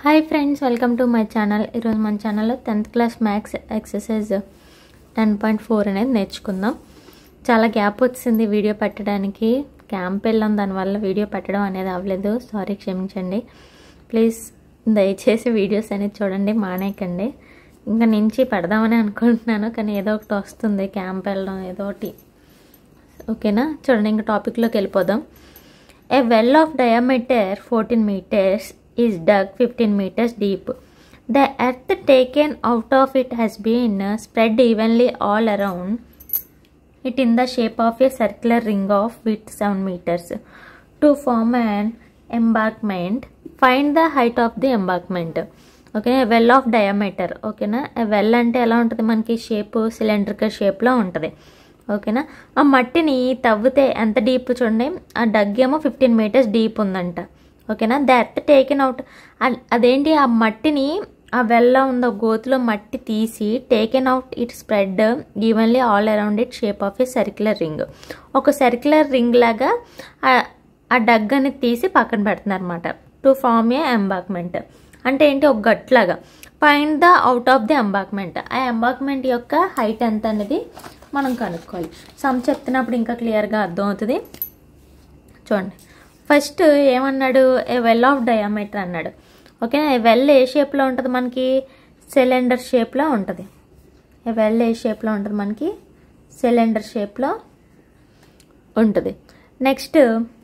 Hi friends welcome to my channel ఈరోజు మన ఛానల్లో tenth class maths exercise ten point four అనేది నేర్చుకుందాం చాలా గ్యాప్ వచ్చింది వీడియో పెట్టడానికి క్యాంప్ వెళ్ళాం దానివల్ల వీడియో పెట్టడం అనేది అవ్వలేదు సారీ క్షమించండి ప్లీజ్ దయచేసి వీడియోస్ అనేది చూడండి మానేయకండి ఇంకా నుంచి పెడదామని అనుకుంటున్నాను కానీ ఏదో ఒకటి వస్తుంది క్యాంప్ వెళ్ళడం ఏదో ఒకటి ఓకేనా చూడండి ఇంకా టాపిక్లోకి వెళ్ళిపోదాం A well of diameter 14 meters is dug 15 meters deep. The earth taken out of it has been uh, spread evenly all around it in the shape of a circular ring of width 7 meters. To form an embankment, find the height of the embankment. Okay well of diameter ఓకేనా well అంటే ఎలా ఉంటుంది మనకి shape cylindrical షేప్లో ఉంటుంది ఓకేనా ఆ మట్టిని తవ్వితే ఎంత డీప్ చూడండి ఆ డగ్ ఏమో ఫిఫ్టీన్ మీటర్స్ డీప్ ఉందంట ఓకేనా దట్ టేకెన్ అవుట్ అదేంటి ఆ మట్టిని ఆ వెల్ల ఉందో గోతులో మట్టి తీసి taken out it spread evenly all around it shape of a circular ring ఒక సర్క్యులర్ రింగ్ లాగా ఆ డగ్ అనేది తీసి పక్కన పెడుతున్నారు అనమాట టు ఫార్మ్ ఏ ఎంబాక్మెంట్ అంటే ఏంటి ఒక గట్లాగా find the out of the embankment ఆ ఎంబాక్మెంట్ యొక్క హైట్ ఎంత అనేది మనం కనుక్కోవాలి సమ్ చెప్తున్నప్పుడు ఇంకా క్లియర్గా అర్థమవుతుంది చూడండి ఫస్ట్ ఏమన్నాడు ఏ వెల్ ఆఫ్ డయామీటర్ అన్నాడు ఓకే వెల్ ఏ షేప్లో ఉంటుంది మనకి సిలిండర్ షేప్లో ఉంటుంది ఏ వెల్ ఏ షేప్లో ఉంటుంది మనకి సిలిండర్ షేప్లో ఉంటుంది నెక్స్ట్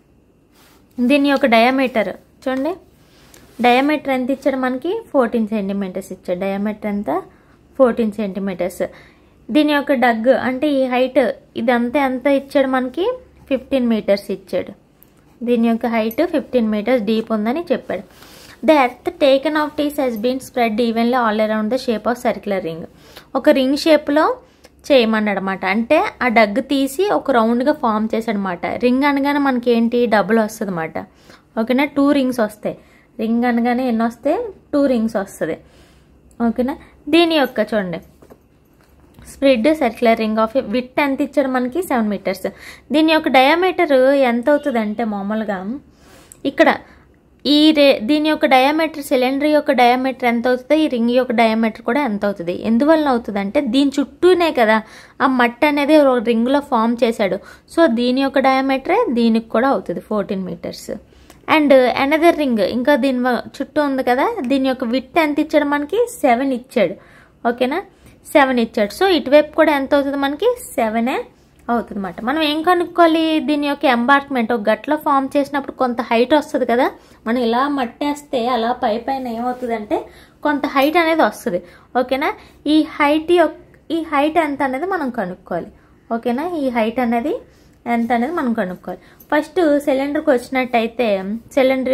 దీని యొక్క డయామీటర్ చూడండి డయామీటర్ ఎంత ఇచ్చాడు మనకి ఫోర్టీన్ సెంటీమీటర్స్ ఇచ్చాడు డయామీటర్ ఎంత ఫోర్టీన్ సెంటీమీటర్స్ దీని యొక్క డగ్ అంటే ఈ హైట్ ఇదంతా ఎంత ఇచ్చాడు మనకి ఫిఫ్టీన్ మీటర్స్ ఇచ్చాడు దీని యొక్క హైట్ ఫిఫ్టీన్ మీటర్స్ డీప్ ఉందని చెప్పాడు the earth taken of it's has been spread evenly all around the shape of circular ring ఒక రింగ్ షేప్లో చేయమన్నాడు అనమాట అంటే ఆ డగ్ తీసి ఒక రౌండ్గా ఫామ్ చేశాడనమాట రింగ్ అనగానే మనకి ఏంటి డబుల్ వస్తుంది అనమాట ఓకేనా టూ రింగ్స్ వస్తాయి రింగ్ అనగానే ఎన్ని వస్తే టూ రింగ్స్ వస్తుంది ఓకేనా దీని యొక్క చూడండి spread circular ring of with ఎంత ఇచ్చాడు మనకి సెవెన్ మీటర్స్ దీని యొక్క డయామీటర్ ఎంత అవుతుంది అంటే మామూలుగా ఇక్కడ ఈ రే దీని యొక్క డయామీటర్ సిలిండర్ యొక్క డయామీటర్ ఎంత అవుతుంది ఈ రింగ్ యొక్క డయామీటర్ కూడా ఎంత అవుతుంది ఎందువల్ల అవుతుంది అంటే దీని చుట్టూనే కదా ఆ మట్టి అనేది రింగ్లో ఫామ్ చేశాడు సో దీని యొక్క డయామీటరే దీనికి కూడా అవుతుంది fourteen metres and another ring ఇంకా దీని చుట్టూ ఉంది కదా దీని యొక్క విత్ ఎంత ఇచ్చాడు మనకి సెవెన్ ఇచ్చాడు ఓకేనా సెవెన్ ఇచ్చాడు సో ఇటువైపు కూడా ఎంత అవుతుంది మనకి సెవెనే అవుతుంది అనమాట మనం ఏం కనుక్కోవాలి దీని యొక్క ఎంబార్క్మెంట్ ఒక గట్లో ఫామ్ చేసినప్పుడు కొంత హైట్ వస్తుంది కదా మనం ఇలా మట్టేస్తే అలా పై పైన ఏమవుతుంది అంటే కొంత హైట్ అనేది వస్తుంది ఓకేనా ఈ హైట్ ఈ హైట్ ఎంత అనేది మనం కనుక్కోవాలి ఓకేనా ఈ హైట్ అనేది ఎంత అనేది మనం కనుక్కోవాలి ఫస్ట్ సిలిండర్కి వచ్చినట్టయితే సిలిండర్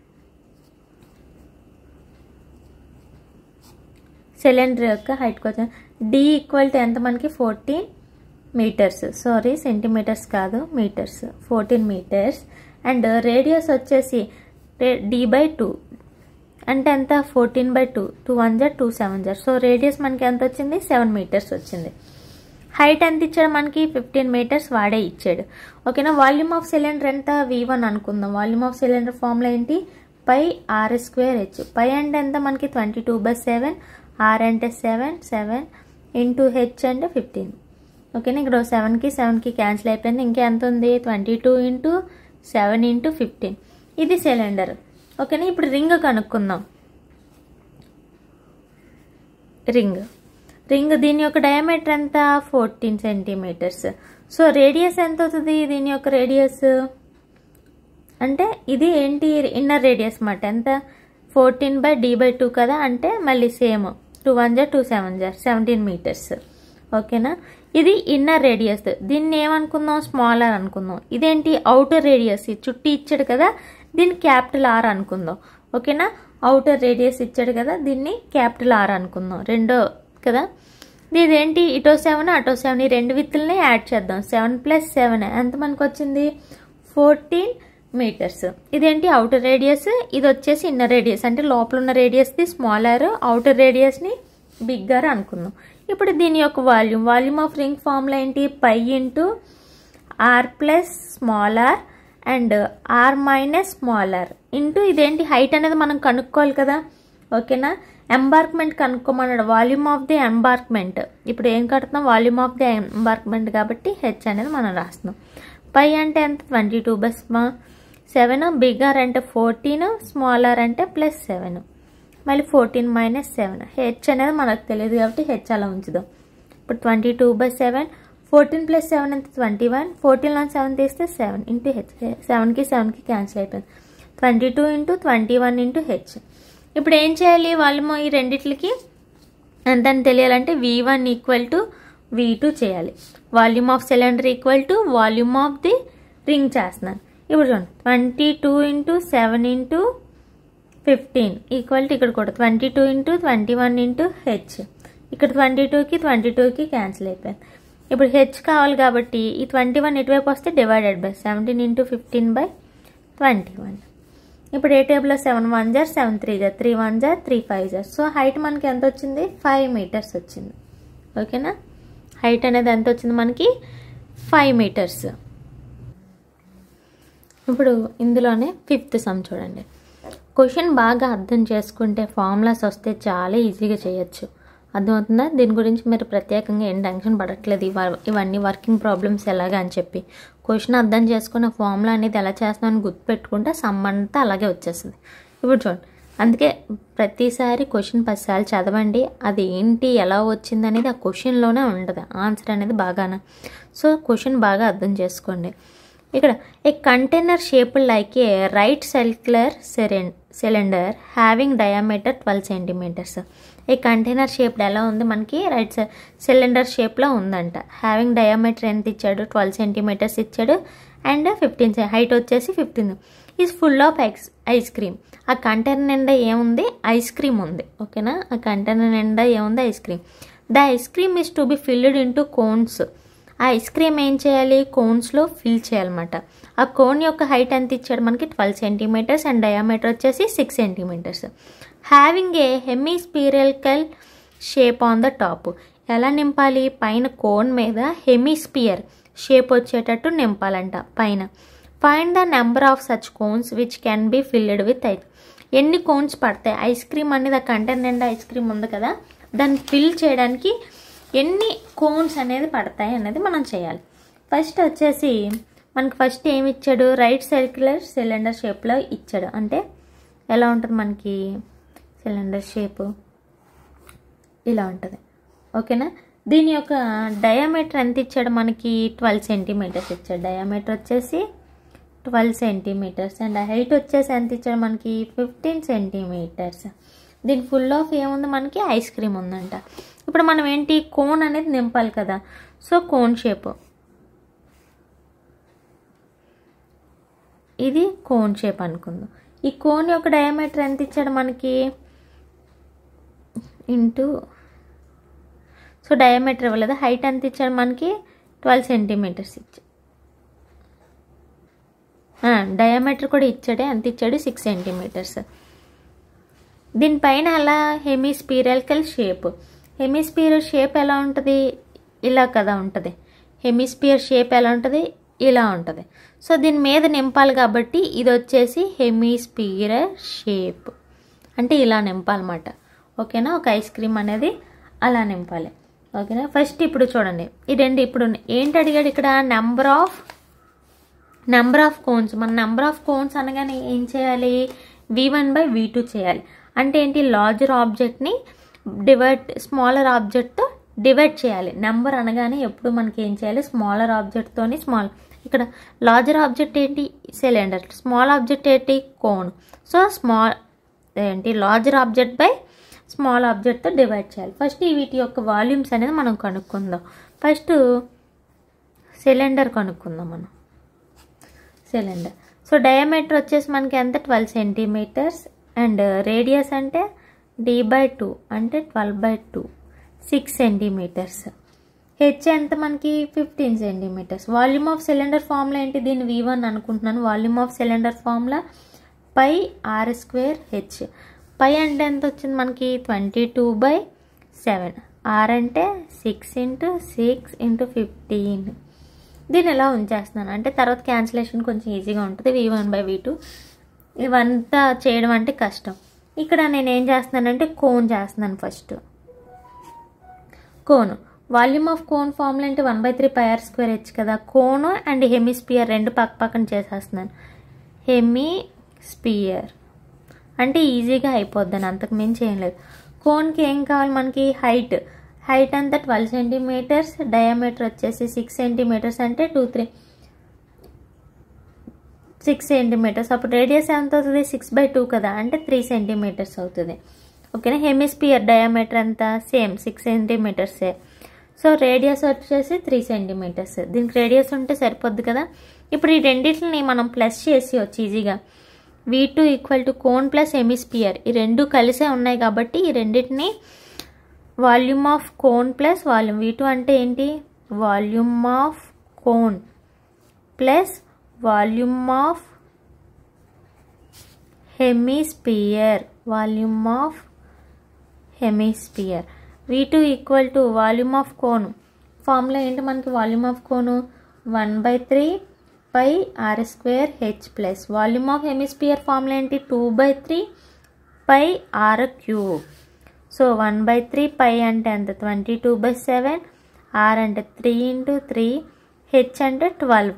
సిలిండర్ యొక్క హైట్కి వచ్చిన డి ఈక్వల్ టు ఎంత మనకి ఫోర్టీన్ మీటర్స్ సారీ సెంటీమీటర్స్ కాదు metres fourteen metres and radius వచ్చేసి డి బై టూ అంటే ఎంత fourteen by two two one జర్ టూ సెవెన్ జర్ సో రేడియస్ మనకి ఎంత వచ్చింది సెవెన్ మీటర్స్ వచ్చింది హైట్ ఎంత ఇచ్చాడు మనకి ఫిఫ్టీన్ మీటర్స్ వాడే ఇచ్చాడు ఓకేనా వాల్యూమ్ ఆఫ్ సిలిండర్ ఎంత వి వన్ అనుకుందాం వాల్యూమ్ ఆఫ్ సిలిండర్ ఫార్ములా ఏంటి pi R square H pi అంటే ఎంత మనకి twenty two by seven R అంటే సెవెన్ సెవెన్ ఇంటూ హెచ్ అంటే ఫిఫ్టీన్ ఓకేనా ఇక్కడ సెవెన్కి సెవెన్కి క్యాన్సిల్ అయిపోయింది ఇంకా ఎంత ఉంది twenty two into seven into fifteen ఇది సిలిండర్ ఓకేనా ఇప్పుడు రింగ్ కనుక్కుందాం రింగ్ రింగ్ దీని యొక్క డయామీటర్ ఎంత ఫోర్టీన్ సెంటీమీటర్స్ సో రేడియస్ ఎంత అవుతుంది దీని యొక్క రేడియస్ అంటే ఇది ఏంటి ఇన్నర్ రేడియస్ మాట ఎంత fourteen by D by two కదా అంటే మళ్ళీ సేమ్ టూ వన్ జా టూ సెవెన్ జా సెవెంటీన్ మీటర్స్ ఓకేనా ఇది ఇన్నర్ రేడియస్ దీన్ని ఏమనుకుందాం స్మాలర్ అనుకుందాం ఇదేంటి అవుటర్ రేడియస్ చుట్టూ ఇచ్చాడు కదా దీన్ని క్యాపిటల్ ఆర్ అనుకుందాం ఓకేనా అవుటర్ రేడియస్ ఇచ్చాడు కదా దీన్ని క్యాపిటల్ ఆర్ అనుకుందాం రెండో కదా ఇదేంటి ఇటో సెవెన్ అటో సెవెన్ ఈ రెండు విత్తుల్ని యాడ్ చేద్దాం సెవెన్ ప్లస్ సెవెన్ ఎంత మనకు వచ్చింది ఫోర్టీన్ మీటర్స్ ఇదేంటి అవుటర్ రేడియస్ ఇది వచ్చేసి ఇన్నర్ రేడియస్ అంటే లోపల ఉన్న రేడియస్ది స్మాలర్ అవుటర్ రేడియస్ని బిగ్గర్ అనుకుందాం ఇప్పుడు దీని యొక్క volume volume of ring formula ఏంటి pi into R plus small R and R minus small R into ఇదేంటి హైట్ అనేది మనం కనుక్కోవాలి కదా ఓకేనా ఎంబార్క్మెంట్ కనుక్కోమన్నాడు వాల్యూమ్ ఆఫ్ ది ఎంబార్క్మెంట్ ఇప్పుడు ఏం కడుతున్నాం వాల్యూమ్ ఆఫ్ ది ఎంబార్క్మెంట్ కాబట్టి హెచ్ అనేది మనం రాస్తున్నాం పై అంటే ఎంత twenty two by seven bigger అంటే ఫోర్టీన్ స్మాలర్ అంటే ప్లస్ సెవెన్ మళ్ళీ ఫోర్టీన్ మైనస్ సెవెన్ హెచ్ అనేది మనకు తెలియదు కాబట్టి హెచ్ అలా ఉంచుదాం ఇప్పుడు twenty two by seven fourteen plus seven ఎంత ట్వంటీ వన్ ఫోర్టీన్లో సెవెన్ తీస్తే సెవెన్ ఇంటూ హెచ్ సెవెన్కి సెవెన్కి క్యాన్సిల్ అయిపోయింది twenty two into twenty one into H ఇప్పుడు ఏం చేయాలి వాళ్ళు ఈ రెండిట్లకి ఎంత అని తెలియాలంటే వి one equal to V two చేయాలి volume of cylinder equal to volume of the ring చేస్తున్నాను ఇప్పుడు చూడండి twenty two into seven into fifteen equal to ఇక్కడ కూడా twenty two into twenty one into H ఇక్కడ ట్వంటీ టూకి ట్వంటీ టూకి cancel అయిపోయింది ఇప్పుడు హెచ్ కావాలి కాబట్టి ఈ ట్వంటీ వన్ ఇటువైపు వస్తే divided by seventeen into fifteen by twenty one ఇప్పుడు ఏ టేబుల్లో సెవెన్ వన్ జార్ సెవెన్ త్రీ జార్ త్రీ వన్ జార్ త్రీ ఫైవ్ జార్ సో హైట్ మనకి ఎంత వచ్చింది ఫైవ్ మీటర్స్ వచ్చింది ఓకేనా హైట్ అనేది ఎంత వచ్చింది మనకి ఫైవ్ మీటర్స్ ఇప్పుడు ఇందులోనే ఫిఫ్త్ సమ్ చూడండి క్వశ్చన్ బాగా అర్థం చేసుకుంటే ఫార్ములాస్ వస్తే చాలా ఈజీగా చేయొచ్చు అర్థమవుతుందా దీని గురించి మీరు ప్రత్యేకంగా ఏం టెన్షన్ పడట్లేదు ఇవ- ఇవన్నీ వర్కింగ్ ప్రాబ్లమ్స్ ఎలాగా అని చెప్పి క్వశ్చన్ అర్థం చేసుకున్న ఫార్ములా అనేది ఎలా చేస్తామని గుర్తుపెట్టుకుంటే సమ్ అంతా అలాగే వచ్చేస్తుంది ఇప్పుడు చూడండి అందుకే ప్రతిసారి క్వశ్చన్ పదిసార్లు చదవండి అది ఏంటి ఎలా వచ్చింది అనేది ఆ క్వశ్చన్లోనే ఉంటుంది ఆన్సర్ అనేది బాగానే సో క్వశ్చన్ బాగా అర్థం చేసుకోండి ఇక్కడ a container shape like a right circular cylinder having diameter twelve centimetres ఈ కంటైనర్ షేప్ ఎలా ఉంది మనకి రైట్ సిలిండర్ షేప్లో ఉందంట హ్యావింగ్ డయామీటర్ ఎంత ఇచ్చాడు ట్వెల్వ్ సెంటీమీటర్స్ ఇచ్చాడు అండ్ ఫిఫ్టీన్ హైట్ వచ్చేసి fifteen is full of ice ice cream ఆ కంటైనర్ నిండా ఏముంది ఐస్ క్రీమ్ ఉంది ఓకేనా ఆ కంటైనర్ నిండా ఏముంది ice cream the ice cream is to be filled into cones ఆ ఐస్ క్రీమ్ ఏం చేయాలి కోన్స్లో ఫిల్ చేయాలన్నమాట ఆ కోన్ యొక్క హైట్ ఎంత ఇచ్చాడు మనకి ట్వెల్వ్ సెంటీమీటర్స్ అండ్ డయామీటర్ వచ్చేసి six centimetres having a hemispherical shape on the top ఎలా నింపాలి పైన కోన్ మీద హెమీస్పియర్ షేప్ వచ్చేటట్టు నింపాలంట పైన find the number of such cones which can be filled with ice ఎన్ని కోన్స్ పడతాయి ఐస్ క్రీమ్ అనేది ఆ కంటెంట్ నిండా ఐస్ క్రీమ్ ఉంది కదా దాన్ని ఫిల్ చేయడానికి ఎన్ని కోన్స్ అనేది పడతాయి అనేది మనం చేయాలి ఫస్ట్ వచ్చేసి మనకి ఫస్ట్ ఏమి ఇచ్చాడు రైట్ సర్క్యులర్ సిలిండర్ షేప్లో ఇచ్చాడు అంటే ఎలా ఉంటుంది మనకి సిలిండర్ షేపు ఇలా ఉంటుంది ఓకేనా దీని యొక్క డయామీటర్ ఎంత ఇచ్చాడు మనకి ట్వెల్వ్ సెంటీమీటర్స్ ఇచ్చాడు డయామీటర్ వచ్చేసి ట్వెల్వ్ సెంటీమీటర్స్ అండ్ హైట్ వచ్చేసి ఎంత ఇచ్చాడు మనకి ఫిఫ్టీన్ సెంటీమీటర్స్ దీని ఫుల్ ఆఫ్ ఏముంది మనకి ఐస్ క్రీమ్ ఉందంట ఇప్పుడు మనం ఏంటి కోన్ అనేది నింపాలి కదా సో కోన్ షేప్ ఇది కోన్ షేప్ అనుకుందాం ఈ కోన్ యొక్క డయామీటర్ ఎంత ఇచ్చాడు మనకి ఇంటూ సో డయామీటర్ ఇవ్వలేదు హైట్ ఎంత ఇచ్చాడు మనకి ట్వెల్వ్ సెంటీమీటర్స్ ఇచ్చాడు డయామీటర్ కూడా ఇచ్చాడే ఎంత ఇచ్చాడు సిక్స్ సెంటీమీటర్స్ దీనిపైన అలా హెమిస్పీరియల్కల్ షేప్ హెమిస్పియర్ షేప్ ఎలా ఉంటుంది ఇలా కదా ఉంటుంది హెమిస్పియర్ షేప్ ఎలా ఉంటుంది ఇలా ఉంటుంది సో దీని మీద నింపాలి కాబట్టి ఇది వచ్చేసి హెమిస్పియర్ షేప్ అంటే ఇలా నింపాలన్నమాట ఓకేనా ఒక ఐస్ క్రీమ్ అనేది అలా నింపాలి ఓకేనా ఫస్ట్ ఇప్పుడు చూడండి ఈ రెండు ఇప్పుడు ఏంటి అడిగాడు ఇక్కడ number of number of cones మన నెంబర్ ఆఫ్ కోన్స్ అనగానే ఏం చేయాలి V one by V two చేయాలి అంటే ఏంటి లార్జర్ ఆబ్జెక్ట్ని డివైడ్ స్మాలర్ ఆబ్జెక్ట్తో డివైడ్ చేయాలి నెంబర్ అనగానే ఎప్పుడు మనకి ఏం చేయాలి స్మాలర్ ఆబ్జెక్ట్తోని స్మాల్ ఇక్కడ లార్జర్ ఆబ్జెక్ట్ ఏంటి సిలిండర్ స్మాల్ ఆబ్జెక్ట్ ఏంటి కోన్ సో స్మాల్ ఏంటి లార్జర్ ఆబ్జెక్ట్ బై స్మాల్ ఆబ్జెక్ట్తో డివైడ్ చేయాలి ఫస్ట్ ఈ వీటి యొక్క వాల్యూమ్స్ అనేది మనం కనుక్కుందాం ఫస్ట్ సిలిండర్ కనుక్కుందాం మనం సిలిండర్ సో డయామీటర్ వచ్చేసి మనకి ఎంత ట్వెల్వ్ సెంటీమీటర్స్ అండ్ రేడియస్ అంటే డి బై టూ అంటే twelve by two six centimetres H ఎంత మనకి fifteen centimetres volume of cylinder formula ఏంటి దీన్ని వి వన్ అనుకుంటున్నాను volume of cylinder formula pi R square H pi అంటే ఎంత వచ్చింది మనకి twenty two by seven R అంటే six into six into fifteen దీన్ని ఎలా ఉంచేస్తున్నాను అంటే తర్వాత క్యాన్సిలేషన్ కొంచెం ఈజీగా ఉంటుంది V one by V two ఇవంతా చేయడం అంటే కష్టం ఇక్కడ నేను ఏం చేస్తున్నానంటే కోన్ చేస్తున్నాను first cone volume of cone formula అంటే one by three pi R square H కదా కోన్ అండ్ హెమిస్పియర్ రెండు పక్క పక్కన చేసేస్తున్నాను హెమీ స్పియర్ అంటే ఈజీగా అయిపోద్దని అంతకు మించి ఏం లేదు కోన్కి ఏం కావాలి మనకి హైట్ హైట్ అంతా ట్వెల్వ్ సెంటీమీటర్స్ డయామీటర్ వచ్చేసి సిక్స్ సెంటీమీటర్స్ అంటే టూ త్రీ సిక్స్ సెంటీమీటర్స్ అప్పుడు రేడియస్ ఎంత అవుతుంది సిక్స్ బై టూ కదా అంటే త్రీ సెంటీమీటర్స్ అవుతుంది ఓకేనా హెమిస్పియర్ డయామీటర్ ఎంత సేమ్ సిక్స్ సెంటీమీటర్సే సో రేడియస్ వచ్చేసి త్రీ సెంటీమీటర్స్ దీనికి రేడియస్ ఉంటే సరిపోద్ది కదా ఇప్పుడు ఈ రెండింటిని మనం ప్లస్ చేసి వచ్చి ఈజీగా V two equal to cone plus hemisphere ఈ రెండు కలిసే ఉన్నాయి కాబట్టి ఈ రెండింటిని volume of cone plus volume V two అంటే ఏంటి volume of cone plus volume of hemisphere volume of hemisphere V two equal to volume of cone formula ఏంటి మనకి volume of cone one by three pi R square H plus volume of hemisphere formula ఏంటి two by three pi R cube so one by three pi అంటే ఎంత twenty two by seven R అంటే three into three H అంటే twelve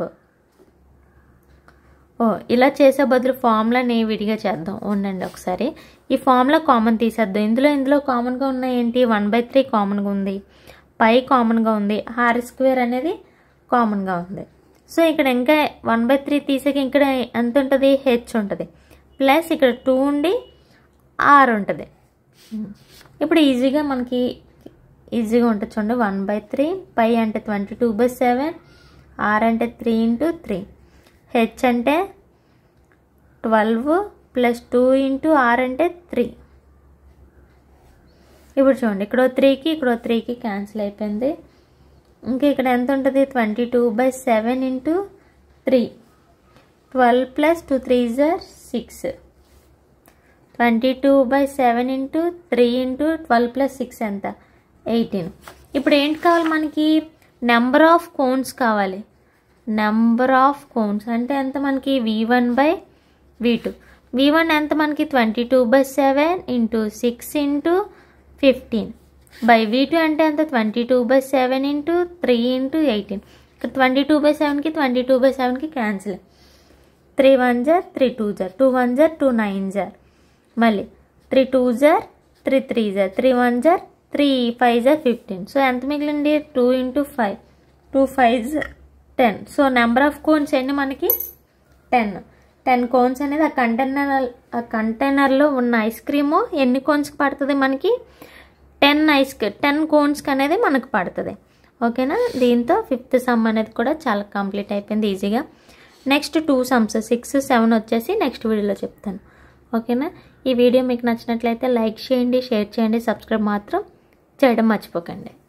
ఓ ఇలా చేసే బదులు ఫార్ములాని విడిగా చేద్దాం ఉండండి ఒకసారి ఈ ఫార్ములా కామన్ తీసేద్దాం ఇందులో ఇందులో కామన్గా ఉన్నాయి ఏంటి వన్ బై త్రీ కామన్గా ఉంది పై కామన్గా ఉంది ఆర్ స్క్వేర్ అనేది కామన్గా ఉంది సో ఇక్కడ ఇంకా వన్ బై త్రీ తీసాక ఇక్కడ ఎంత ఉంటుంది హెచ్ ఉంటుంది ప్లస్ ఇక్కడ టూ ఉండి ఆర్ ఉంటుంది ఇప్పుడు ఈజీగా మనకి ఈజీగా ఉంటుంది చూడండి వన్ బై త్రీ పై అంటే twenty two by seven R అంటే త్రీ ఇంటూ త్రీ హెచ్ అంటే twelve plus two into R అంటే త్రీ ఇప్పుడు చూడండి ఇక్కడ త్రీకి ఇక్కడ త్రీకి క్యాన్సిల్ అయిపోయింది ఇంకా ఇక్కడ ఎంత ఉంటుంది twenty two by seven into three twelve plus two three జర్ six twenty two by seven into three into twelve plus six ఎంత ఎయిటీన్ ఇప్పుడు ఏంటి కావాలి మనకి నెంబర్ ఆఫ్ కోన్స్ కావాలి నెంబర్ ఆఫ్ కోన్స్ అంటే ఎంత మనకి V one by V two V one ఎంత మనకి twenty two by seven into six into fifteen by V two అంటే ఎంత twenty two by seven into three into eighteen ఇక్కడ twenty two by సెవెన్కి twenty two by సెవెన్కి cancel three one జార్ three two జార్ two one జార్ two nine జార్ మళ్ళీ త్రీ టూ జార్ త్రీ త్రీ జార్ త్రీ వన్ జార్ త్రీ ఫైవ్ జార్ ఫిఫ్టీన్ సో ఎంత మిగిలింది two into five two five జార్ ten so number of cones ఎన్ని మనకి టెన్ టెన్ కోన్స్ అనేది ఆ కంటైనర్ ఆ కంటైనర్లో ఉన్న ఐస్ క్రీము ఎన్ని కోన్స్కి పడుతుంది మనకి టెన్ ఐస్ టెన్ కోన్స్కి అనేది మనకు పడుతుంది ఓకేనా దీంతో ఫిఫ్త్ సమ్ అనేది కూడా చాలా కంప్లీట్ అయిపోయింది ఈజీగా next two sums six seven వచ్చేసి నెక్స్ట్ వీడియోలో చెప్తాను ఓకేనా ఈ వీడియో మీకు నచ్చినట్లయితే లైక్ చేయండి షేర్ చేయండి సబ్స్క్రైబ్ మాత్రం చేయడం మర్చిపోకండి